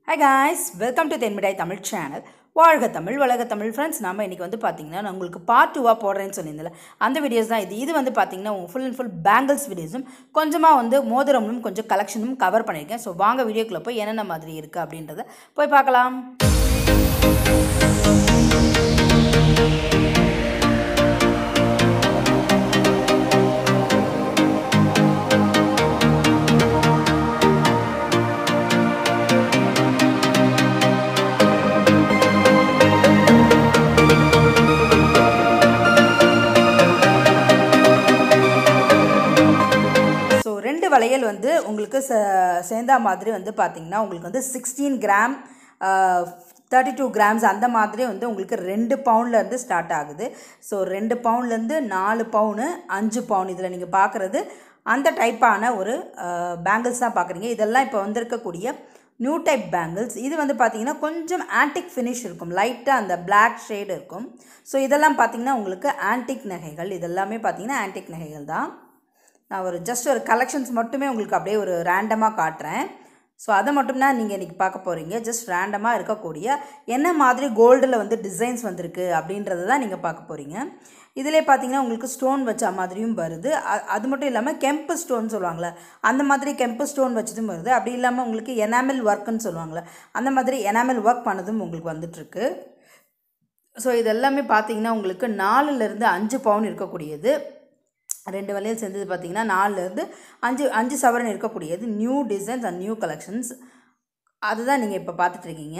hi guys welcome to தென்மிடாய் Tamil channel வாழ்க Tamil வளக Tamil friends நம்ம இன்றைக்கி வந்து பார்த்தீங்கன்னா நான் உங்களுக்கு பார்ட் டூவாக போடுறேன்னு சொல்லியிருந்தேன் அந்த வீடியோஸ் தான் இது இது வந்து பார்த்தீங்கன்னா உங்கள் ஃபுல் அண்ட் ஃபுல் பேங்கிள்ஸ் வீடியோஸும் கொஞ்சமாக வந்து மோதிரமும் கொஞ்சம் கலெக்ஷனும் கவர் பண்ணியிருக்கேன் ஸோ வாங்க வீடியோக்குள்ளே போய் என்னென்ன மாதிரி இருக்குது அப்படின்றத போய் பார்க்கலாம் ஸோ ரெண்டு வளையல் வந்து உங்களுக்கு ச சேர்ந்தா மாதிரி வந்து பார்த்தீங்கன்னா உங்களுக்கு வந்து sixteen gram thirty two grams அந்த மாதிரி வந்து உங்களுக்கு ரெண்டு பவுண்ட்லேருந்து ஸ்டார்ட் ஆகுது ஸோ ரெண்டு பவுண்ட்லேருந்து நாலு பவுனு அஞ்சு பவுன் இதில் நீங்கள் பார்க்குறது அந்த டைப்பான ஒரு பேங்கிள்ஸ் தான் பார்க்குறீங்க இதெல்லாம் இப்போ வந்திருக்கக்கூடிய நியூ டைப் பேங்கிள்ஸ் இது வந்து பார்த்தீங்கன்னா கொஞ்சம் ஆன்டிக் ஃபினிஷ் இருக்கும் லைட்டாக அந்த பிளாக் ஷேடு இருக்கும் ஸோ இதெல்லாம் பார்த்தீங்கன்னா உங்களுக்கு ஆன்டிக் நகைகள் இதெல்லாமே பார்த்தீங்கன்னா ஆன்டிக் நகைகள் தான் நான் ஒரு ஜஸ்ட் ஒரு கலெக்ஷன்ஸ் மட்டுமே உங்களுக்கு அப்படியே ஒரு ரேண்டமாக காட்டுறேன் ஸோ அதை மட்டும்தான் நீங்கள் இன்றைக்கி பார்க்க போகிறீங்க ஜஸ்ட் ரேண்டமாக இருக்கக்கூடிய என்ன மாதிரி கோல்டில் வந்து டிசைன்ஸ் வந்திருக்கு அப்படின்றத தான் நீங்கள் பார்க்க போகிறீங்க இதிலே பார்த்தீங்கன்னா உங்களுக்கு ஸ்டோன் வச்ச மாதிரியும் வருது அ- அது மட்டும் இல்லாமல் கெம்பு ஸ்டோன் சொல்லுவாங்கள்ல அந்த மாதிரி கெம்பு ஸ்டோன் வச்சதும் வருது அப்படி இல்லாமல் உங்களுக்கு எனாமல் ஒர்க்குன்னு சொல்லுவாங்கள்ல அந்த மாதிரி எனாமல் ஒர்க் பண்ணதும் உங்களுக்கு வந்துட்டுருக்கு ஸோ இது எல்லாமே பார்த்தீங்கன்னா உங்களுக்கு நாலுலேருந்து அஞ்சு பவுன் இருக்கக்கூடியது ரெண்டு வளையல் சேர்ந்தது பார்த்தீங்கன்னா நாலுலேருந்து அஞ்சு அஞ்சு சவரன் இருக்கக்கூடியது new designs and new collections அதுதான் நீங்கள் இப்போ பார்த்துட்டு இருக்கீங்க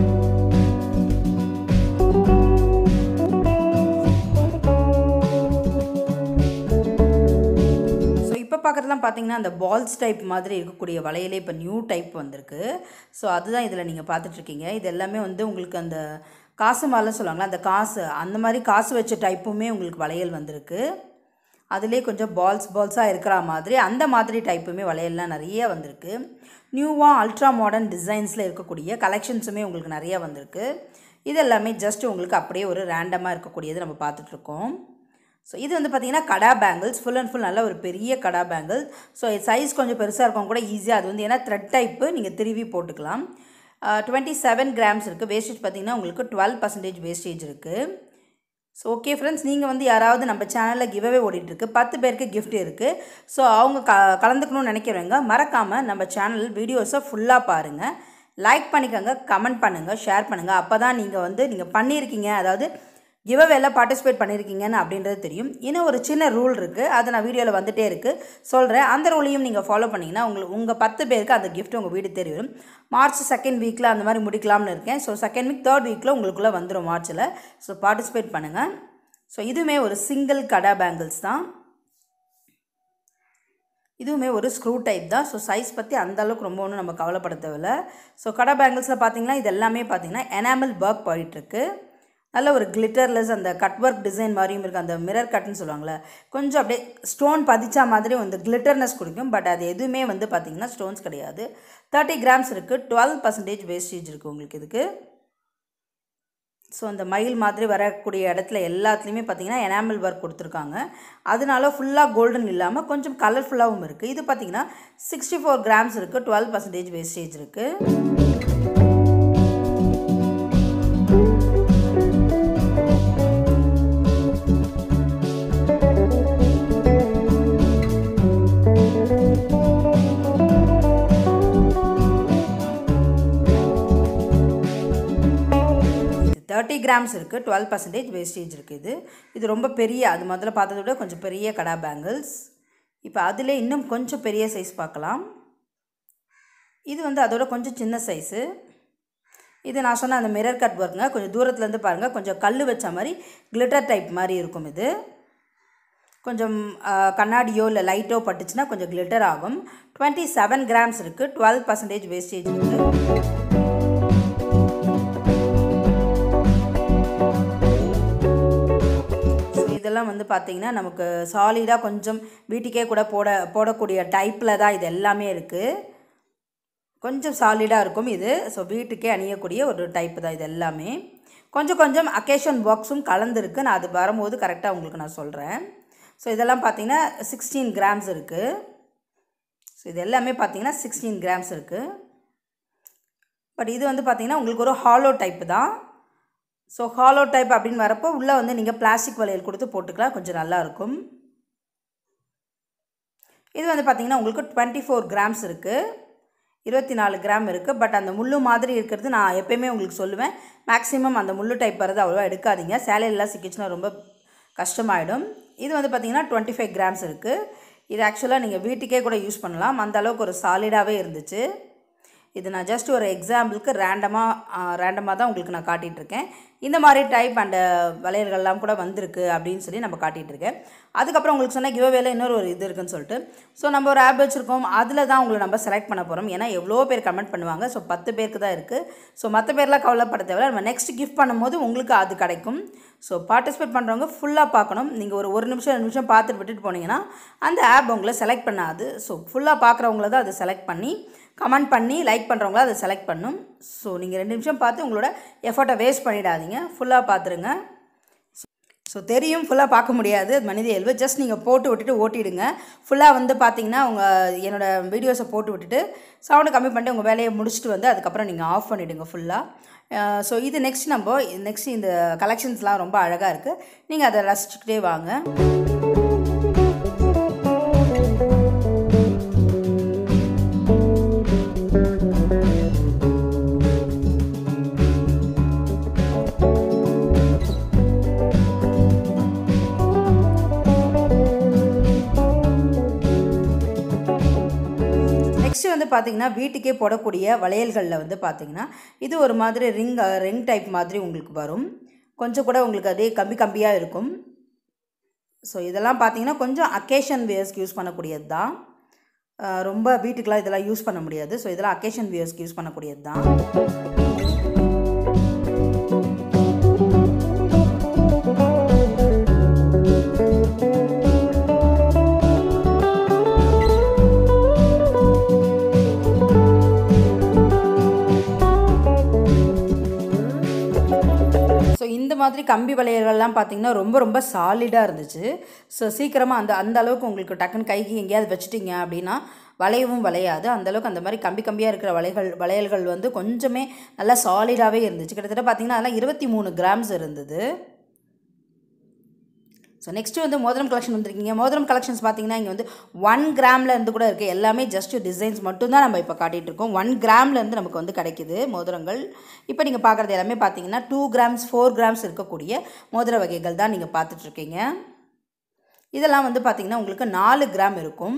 ஸோ இப்போ பார்க்குறதுலாம் பார்த்தீங்கன்னா அந்த பால்ஸ் டைப் மாதிரி இருக்கக்கூடிய வளையலே இப்போ நியூ டைப் வந்திருக்கு ஸோ அதுதான் இதில் நீங்கள் பார்த்துட்ருக்கீங்க இது எல்லாமே வந்து உங்களுக்கு அந்த காசு மாலை சொல்லுவாங்களா அந்த காசு அந்த மாதிரி காசு வச்ச டைப்புமே உங்களுக்கு வளையல் வந்திருக்கு அதிலே கொஞ்சம் பால்ஸ் பால்ஸாக இருக்கிற மாதிரி அந்த மாதிரி டைப்புமே வளையல்லாம் நிறைய வந்திருக்கு நியூவாக அல்ட்ரா மாடர்ன் டிசைன்ஸில் இருக்கக்கூடிய கலெக்ஷன்ஸுமே உங்களுக்கு நிறைய வந்திருக்கு இது எல்லாமே ஜஸ்ட் உங்களுக்கு அப்படியே ஒரு ரேண்டமாக இருக்கக்கூடியது நம்ம பார்த்துட்ருக்கோம் ஸோ இது வந்து பார்த்தீங்கன்னா கடா பேங்கிள்ஸ் ஃபுல் அண்ட் ஃபுல் நல்ல ஒரு பெரிய கடா பேங்கிள் ஸோ சைஸ் கொஞ்சம் பெருசாக இருக்கும் கூட ஈஸியாக அது வந்து ஏன்னா த்ரெட் டைப்பு நீங்கள் திருவி போட்டுக்கலாம் டுவெண்ட்டி செவன் கிராம்ஸ் இருக்குது வேஸ்டேஜ் பார்த்தீங்கன்னா உங்களுக்கு டுவெல் பர்சன்டேஜ் வேஸ்டேஜ் இருக்குது ஸோ ஓகே ஃப்ரெண்ட்ஸ் நீங்கள் வந்து யாராவது நம்ம சேனலில் கிவ்அவே ஓடிட்டுருக்கு பத்து பேருக்கு gift இருக்குது ஸோ அவங்க க கலந்துக்கணும்னு நினைக்கிறவங்க மறக்காமல் நம்ம சேனல் வீடியோஸை ஃபுல்லாக பாருங்கள் லைக் பண்ணிக்கோங்க கமெண்ட் பண்ணுங்கள் ஷேர் பண்ணுங்கள் அப்போ தான் நீங்கள் வந்து நீங்கள் பண்ணியிருக்கீங்க அதாவது கிவ்அவேல பார்ட்டிசிபேட் பண்ணியிருக்கீங்கன்னு அப்படின்றது தெரியும் இன்னும் ஒரு சின்ன ரூல் இருக்குது அது நான் வீடியோவில் வந்துட்டே இருக்குது சொல்கிறேன் அந்த ரூலையும் நீங்கள் ஃபாலோ பண்ணிங்கன்னா உங்களுக்கு உங்கள் பத்து பேருக்கு அந்த gift உங்கள் வீடு தேடி வரும் மார்ச் செகண்ட் வீக்கில் அந்த மாதிரி முடிக்கலாம்னு இருக்கேன் ஸோ செகண்ட் வீக் தேர்ட் வீக்கில் உங்களுக்குள்ளே வந்துடும் மார்ச்சில் ஸோ பார்ட்டிசிபேட் பண்ணுங்கள் ஸோ இதுவுமே ஒரு சிங்கிள் கடா பேங்கிள்ஸ் தான் இதுவுமே ஒரு ஸ்க்ரூ டைப் தான் ஸோ சைஸ் பற்றி அந்த அளவுக்கு ரொம்ப ஒன்றும் நம்ம கவலைப்பட தேவையில்ல ஸோ கடா பேங்கிள்ஸில் பார்த்தீங்கன்னா இது எல்லாமே பார்த்தீங்கன்னா எனாமல் ஒர்க் போயிட்டுருக்கு நல்ல ஒரு கிளிட்டர்லெஸ் அந்த கட் ஒர்க் டிசைன் மாதிரியும் இருக்குது அந்த மிரர் கட்னு சொல்லுவாங்கள்ல கொஞ்சம் அப்படியே ஸ்டோன் பதிச்சா மாதிரி வந்து கிளிட்டர்னஸ் கொடுக்கும் பட் அது எதுவுமே வந்து பார்த்தீங்கன்னா ஸ்டோன்ஸ் கிடையாது தேர்ட்டி கிராம்ஸ் இருக்குது டுவெல் பர்சன்டேஜ் வேஸ்டேஜ் இருக்குது உங்களுக்கு இதுக்கு ஸோ அந்த மயில் மாதிரி வரக்கூடிய இடத்துல எல்லாத்துலேயுமே பார்த்தீங்கன்னா எனாமல் ஒர்க் கொடுத்துருக்காங்க அதனால ஃபுல்லாக கோல்டன் இல்லாமல் கொஞ்சம் கலர்ஃபுல்லாகவும் இருக்குது இது பார்த்தீங்கன்னா சிக்ஸ்டி ஃபோர் கிராம்ஸ் இருக்குது டுவெல் பர்சன்டேஜ் வேஸ்டேஜ் இருக்குது தேர்ட்டி கிராம்ஸ் இருக்குது டுவெல் பர்சன்டேஜ் வேஸ்டேஜ் இருக்குது இது இது ரொம்ப பெரிய அது முதல்ல பார்த்ததை விட கொஞ்சம் பெரிய கடா பேங்கிள்ஸ் இப்போ அதில் இன்னும் கொஞ்சம் பெரிய சைஸ் பார்க்கலாம் இது வந்து அதோட கொஞ்சம் சின்ன சைஸு இது நான் சொன்ன அந்த மிரர் கட் ஒர்க்குங்க கொஞ்சம் தூரத்துலேருந்து பாருங்கள் கொஞ்சம் கல் வச்ச மாதிரி கிளிட்டர் டைப் மாதிரி இருக்கும் இது கொஞ்சம் ஆ, கண்ணாடியோ இல்லை லைட்டோ பட்டுச்சுன்னா கொஞ்சம் கிளிட்டர் ஆகும் டுவெண்ட்டி செவன் கிராம்ஸ் இருக்குது டுவெல் பர்சன்டேஜ் வேஸ்டேஜ் இருக்குது ஸோ இதெல்லாம் வந்து பார்த்திங்கன்னா நமக்கு சாலிடாக கொஞ்சம் வீட்டுக்கே கூட போட போடக்கூடிய டைப்பில் தான் இது எல்லாமே இருக்குது கொஞ்சம் சாலிடாக இருக்கும் இது ஸோ வீட்டுக்கே அணியக்கூடிய ஒரு டைப்பு தான் இது எல்லாமே கொஞ்சம் கொஞ்சம் அக்கேஷன் ஒர்க்ஸும் கலந்துருக்கு நான் அது வரும்போது கரெக்டாக உங்களுக்கு நான் சொல்கிறேன் ஸோ இதெல்லாம் பார்த்தீங்கன்னா சிக்ஸ்டீன் கிராம்ஸ் இருக்குது ஸோ இது எல்லாமே பார்த்தீங்கன்னா சிக்ஸ்டீன் கிராம்ஸ் இருக்குது பட் இது வந்து பார்த்திங்கன்னா உங்களுக்கு ஒரு ஹாலோ டைப்பு தான் ஸோ ஹாலோ டைப் அப்படின்னு வரப்போ உள்ளே வந்து நீங்கள் பிளாஸ்டிக் வளையல் கொடுத்து போட்டுக்கலாம் கொஞ்சம் நல்லாயிருக்கும் இது வந்து பார்த்திங்கன்னா உங்களுக்கு டுவெண்ட்டி ஃபோர் கிராம்ஸ் இருக்குது இருபத்தி நாலு கிராம் இருக்குது பட் அந்த முள்ளு மாதிரி இருக்கிறது நான் எப்பயுமே உங்களுக்கு சொல்லுவேன் மேக்ஸிமம் அந்த முள்ளு டைப் வரது அவ்வளோவா எடுக்காதீங்க சேலையெல்லாம் சிக்கிச்சுன்னா ரொம்ப கஷ்டமாயிடும் இது வந்து பார்த்திங்கன்னா டுவெண்ட்டி ஃபைவ் கிராம்ஸ் இருக்குது இது ஆக்சுவலாக நீங்கள் வீட்டுக்கே கூட யூஸ் பண்ணலாம் அந்த அளவுக்கு ஒரு சாலிடாகவே இருந்துச்சு இது நான் ஜஸ்ட் ஒரு எக்ஸாம்பிளுக்கு ரேண்டமாக ரேண்டமாக தான் உங்களுக்கு நான் காட்டிகிட்ருக்கேன் இந்த மாதிரி டைப் அண்ட் வளையல்கள்லாம் கூட வந்திருக்கு அப்படின்னு சொல்லி நம்ம காட்டிகிட்ருக்கேன் அதுக்கப்புறம் உங்களுக்கு சொன்ன கிவ்வேல இன்னொரு ஒரு இது இருக்குன்னு சொல்லிட்டு ஸோ நம்ம ஒரு ஆப் வச்சுருக்கோம் அதில் தான் உங்களை நம்ம செலக்ட் பண்ண போகிறோம் ஏன்னா எவ்வளோ பேர் கமெண்ட் பண்ணுவாங்க ஸோ பத்து பேருக்கு தான் இருக்குது ஸோ மற்ற பேர்லாம் கவலைப்பட தேவை நம்ம நெக்ஸ்ட் கிஃப்ட் பண்ணும்போது உங்களுக்கு அது கிடைக்கும் ஸோ பார்ட்டிசிபேட் பண்ணுறவங்க ஃபுல்லாக பார்க்கணும் நீங்கள் ஒரு ஒரு நிமிஷம் ரெண்டு நிமிஷம் பார்த்துட்டு விட்டுட்டு போனீங்கன்னா அந்த ஆப் உங்களை செலக்ட் பண்ணாது ஸோ ஃபுல்லாக பார்க்குறவங்கள தான் அதை செலக்ட் பண்ணி கமெண்ட் பண்ணி லைக் பண்ணுறவங்கள அதை செலக்ட் பண்ணும் ஸோ நீங்கள் ரெண்டு நிமிஷம் பார்த்து உங்களோட எஃபர்ட்டை வேஸ்ட் பண்ணிடாதீங்க ஃபுல்லாக பார்த்துருங்க ஸோ தெரியும் ஃபுல்லாக பார்க்க முடியாது அது மனித இயல்பு ஜஸ்ட் நீங்கள் போட்டு விட்டுட்டு ஓட்டிடுங்க ஃபுல்லாக வந்து பார்த்தீங்கன்னா உங்கள் என்னோடய வீடியோஸை போட்டு விட்டுட்டு சவுண்டு கம்மி பண்ணிட்டு உங்கள் வேலையை முடிச்சுட்டு வந்து அதுக்கப்புறம் நீங்கள் ஆஃப் பண்ணிவிடுங்க ஃபுல்லாக ஸோ இது நெக்ஸ்ட் நம்ம நெக்ஸ்ட் இந்த கலெக்ஷன்ஸ்லாம் ரொம்ப அழகாக இருக்குது நீங்கள் அதை ரசிச்சுக்கிட்டே வாங்க நெக்ஸ்ட் வந்து பார்த்திங்கன்னா வீட்டுக்கே போடக்கூடிய வளையல்களில் வந்து பார்த்திங்கன்னா இது ஒரு மாதிரி ரிங் ரிங் டைப் மாதிரி உங்களுக்கு வரும் கொஞ்சம் கூட உங்களுக்கு அதே கம்பி கம்பியாக இருக்கும் ஸோ இதெல்லாம் பார்த்தீங்கன்னா கொஞ்சம் அக்கேஷன் வியர்ஸ்க்கு யூஸ் பண்ணக்கூடியது தான் அஹ் ரொம்ப வீட்டுக்கெலாம் இதெல்லாம் யூஸ் பண்ண முடியாது ஸோ இதெல்லாம் அக்கேஷன் வியர்ஸ்க்கு யூஸ் பண்ணக்கூடியது தான் ஸோ இந்த மாதிரி கம்பி வளையல்கள்லாம் பார்த்தீங்கன்னா ரொம்ப ரொம்ப சாலிடாக இருந்துச்சு ஸோ சீக்கிரமாக அந்த அந்த அளவுக்கு உங்களுக்கு டக்குன்னு கைக்கு எங்கேயாவது வச்சுட்டீங்க அப்படின்னா வளையவும் வளையாது அந்த அளவுக்கு அந்த மாதிரி கம்பி கம்பியாக இருக்கிற வளைகள் வளையல்கள் வந்து கொஞ்சமே நல்லா சாலிடாகவே இருந்துச்சு கிட்டத்தட்ட பார்த்தீங்கன்னா அதெல்லாம் இருபத்தி மூணு கிராம்ஸ் இருந்தது ஸோ நெக்ஸ்ட்டு வந்து மோதிரம் கலெக்ஷன் வந்திருக்கீங்க மோதிரம் கலெக்ஷன்ஸ் பார்த்தீங்கன்னா இங்கே வந்து ஒன் கிராமில் இருந்து கூட இருக்குது எல்லாமே ஜஸ்ட் டிசைன்ஸ் மட்டும்தான் நம்ம இப்போ காட்டிகிட்டு இருக்கோம் ஒன் கிராம்லேருந்து நமக்கு வந்து கிடைக்குது மோதிரங்கள் இப்போ நீங்கள் பார்க்குறது எல்லாமே பார்த்தீங்கன்னா டூ கிராம்ஸ் ஃபோர் கிராம்ஸ் இருக்கக்கூடிய மோதிர வகைகள் தான் நீங்கள் பார்த்துட்ருக்கீங்க இதெல்லாம் வந்து பார்த்தீங்கன்னா உங்களுக்கு நாலு கிராம் இருக்கும்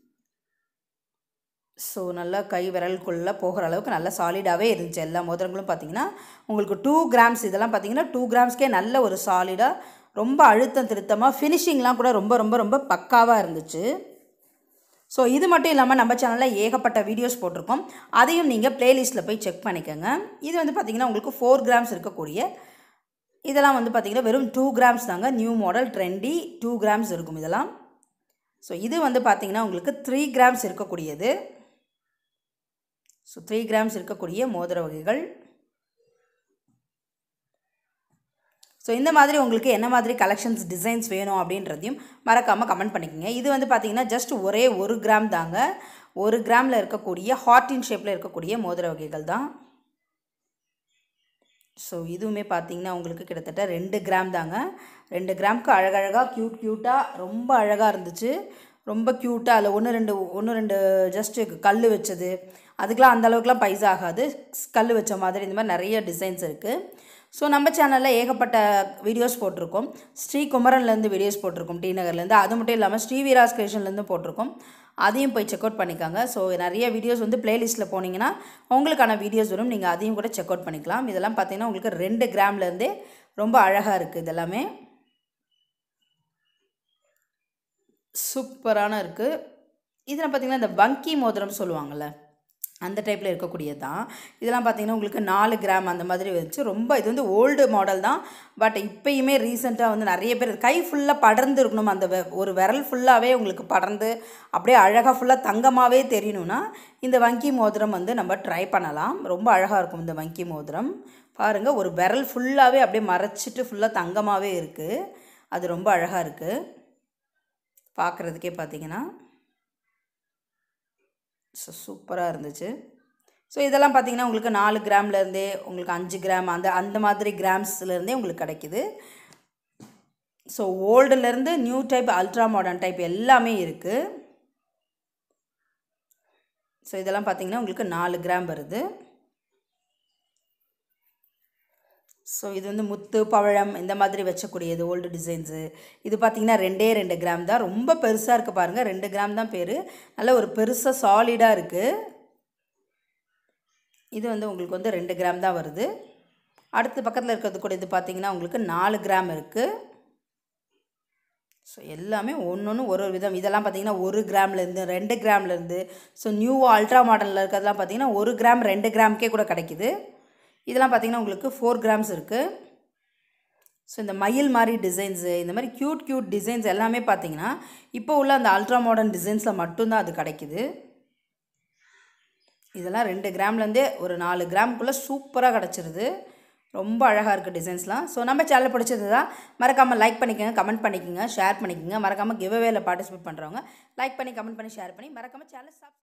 ஸோ நல்லா கை விரலுக்குள்ளே போகிற அளவுக்கு நல்லா சாலிடாகவே இருந்துச்சு எல்லா மோதிரங்களும் பார்த்தீங்கன்னா உங்களுக்கு டூ கிராம்ஸ் இதெல்லாம் பார்த்தீங்கன்னா டூ கிராம்ஸ்க்கே நல்ல ஒரு சாலிடாக ரொம்ப அழுத்தம் திருத்தமாக ஃபினிஷிங்லாம் கூட ரொம்ப ரொம்ப ரொம்ப பக்காவாக இருந்துச்சு ஸோ இது மட்டும் இல்லாமல் நம்ம சேனலில் ஏகப்பட்ட வீடியோஸ் போட்டிருக்கோம் அதையும் நீங்கள் ப்ளேலிஸ்ட்டில் போய் செக் பண்ணிக்கோங்க இது வந்து பார்த்திங்கன்னா உங்களுக்கு ஃபோர் கிராம்ஸ் இருக்கக்கூடிய இதெல்லாம் வந்து பார்த்திங்கன்னா வெறும் டூ கிராம்ஸ் தாங்க new model trendy two grams இருக்கும் இதெல்லாம் ஸோ இது வந்து பார்த்திங்கன்னா உங்களுக்கு த்ரீ கிராம்ஸ் இருக்கக்கூடியது ஸோ த்ரீ கிராம்ஸ் இருக்கக்கூடிய மோதிர வகைகள் ஸோ இந்த மாதிரி உங்களுக்கு என்ன மாதிரி கலெக்ஷன்ஸ் டிசைன்ஸ் வேணும் அப்படின்றதையும் மறக்காமல் கமெண்ட் பண்ணிக்கோங்க இது வந்து பார்த்தீங்கன்னா ஜஸ்ட் ஒரே ஒரு கிராம் தாங்க ஒரு கிராமில் இருக்கக்கூடிய ஹார்டின் ஷேப்பில் இருக்கக்கூடிய மோதிர வகைகள் தான் ஸோ இதுவுமே பார்த்தீங்கன்னா உங்களுக்கு கிட்டத்தட்ட ரெண்டு கிராம் தாங்க ரெண்டு கிராம்க்கு அழகழகாக க்யூட் க்யூட்டாக ரொம்ப அழகாக இருந்துச்சு ரொம்ப க்யூட்டாக அதில் ஒன்று ரெண்டு ஒன்று ரெண்டு ஜஸ்ட்டு கல் வச்சது அதுக்கெலாம் அந்த அளவுக்குலாம் பைசா ஆகாது கல் வச்ச மாதிரி இந்த மாதிரி நிறைய டிசைன்ஸ் இருக்குது ஸோ நம்ம சேனலில் ஏகப்பட்ட வீடியோஸ் போட்டிருக்கோம் ஸ்ரீ குமரன்லேருந்து வீடியோஸ் போட்டிருக்கோம் டி நகர்லேருந்து அது மட்டும் இல்லாமல் ஸ்ரீவீராஸ் கிரியேஷன்லேருந்து போட்டிருக்கோம் அதையும் போய் செக் அவுட் பண்ணிக்காங்க ஸோ நிறைய வீடியோஸ் வந்து ப்ளேலிஸ்ட்டில் போனீங்கன்னா உங்களுக்கான வீடியோஸ் வரும் நீங்கள் அதையும் கூட செக் அவுட் பண்ணிக்கலாம் இதெல்லாம் பார்த்தீங்கன்னா உங்களுக்கு ரெண்டு கிராம்லேருந்தே ரொம்ப அழகாக இருக்குது இதெல்லாமே சூப்பரான இருக்குது இதில் பார்த்தீங்கன்னா இந்த வங்கி மோதிரம் சொல்லுவாங்கள்ல அந்த டைப்பில் இருக்கக்கூடியது தான் இதெல்லாம் பார்த்தீங்கன்னா உங்களுக்கு நாலு கிராம் அந்த மாதிரி வந்துச்சு ரொம்ப இது வந்து ஓல்டு மாடல் தான் பட் இப்போயுமே ரீசெண்டாக வந்து நிறைய பேர் கை ஃபுல்லாக படர்ந்து இருக்கணும் அந்த வெ- ஒரு விரல் ஃபுல்லாகவே உங்களுக்கு படர்ந்து அப்படியே அழகாக ஃபுல்லாக தங்கமாகவே தெரியணும்னா இந்த வங்கி மோதிரம் வந்து நம்ம ட்ரை பண்ணலாம் ரொம்ப அழகாக இருக்கும் இந்த வங்கி மோதிரம் பாருங்கள் ஒரு விரல் ஃபுல்லாகவே அப்படியே மறைச்சிட்டு ஃபுல்லாக தங்கமாகவே இருக்குது அது ரொம்ப அழகாக இருக்குது பார்க்குறதுக்கே பார்த்தீங்கன்னா ஸோ சூப்பராக இருந்துச்சு ஸோ இதெல்லாம் பார்த்தீங்கன்னா உங்களுக்கு நாலு கிராம்லேருந்தே உங்களுக்கு அஞ்சு கிராம் அந்த அந்த மாதிரி கிராம்ஸ்லேருந்தே உங்களுக்கு கிடைக்குது ஸோ ஓல்டுலேருந்து new type ultra modern type எல்லாமே இருக்குது ஸோ இதெல்லாம் பார்த்தீங்கன்னா உங்களுக்கு நாலு கிராம் வருது ஸோ இது வந்து முத்து பவழம் இந்த மாதிரி வச்சக்கூடியது ஓல்டு டிசைன்ஸு இது பார்த்தீங்கன்னா ரெண்டே ரெண்டு கிராம் தான் ரொம்ப பெருசாக இருக்குது பாருங்கள் ரெண்டு கிராம் தான் பேர் நல்ல ஒரு பெருசாக சாலிடாக இருக்குது இது வந்து உங்களுக்கு வந்து ரெண்டு கிராம் தான் வருது அடுத்த பக்கத்தில் இருக்கிறது கூட இது பார்த்தீங்கன்னா உங்களுக்கு நாலு கிராம் இருக்குது ஸோ எல்லாமே ஒன்று ஒன்று ஒரு ஒரு விதம் இதெல்லாம் பார்த்தீங்கன்னா ஒரு கிராம்லேருந்து ரெண்டு கிராம்லேருந்து ஸோ நியூ அல்ட்ரா மாடலில் இருக்கிறதுலாம் பார்த்தீங்கன்னா ஒரு கிராம் ரெண்டு கிராம்க்கே கூட கிடைக்குது இதெல்லாம் பார்த்தீங்கன்னா உங்களுக்கு ஃபோர் கிராம்ஸ் இருக்குது ஸோ இந்த மயில் மாதிரி டிசைன்ஸு இந்த மாதிரி க்யூட் க்யூட் டிசைன்ஸ் எல்லாமே பார்த்தீங்கன்னா இப்போ உள்ள அந்த அல்ட்ரா மாடர்ன் டிசைன்ஸில் மட்டும்தான் அது கிடைக்குது இதெல்லாம் ரெண்டு கிராம்லேருந்தே ஒரு நாலு கிராமுக்குள்ளே சூப்பராக கிடச்சிருது ரொம்ப அழகாக இருக்குது டிசைன்ஸ்லாம் ஸோ நம்ம சேனல் பிடிச்சது தான் மறக்காமல் லைக் பண்ணிக்கோங்க கமெண்ட் பண்ணிக்கோங்க ஷேர் பண்ணிக்கோங்க மறக்காமல் கிவ்அவேல பார்ட்டிசிபேட் பண்ணுறவங்க லைக் பண்ணி கமெண்ட் பண்ணி ஷேர் பண்ணி மறக்காமல் சேனல் சப்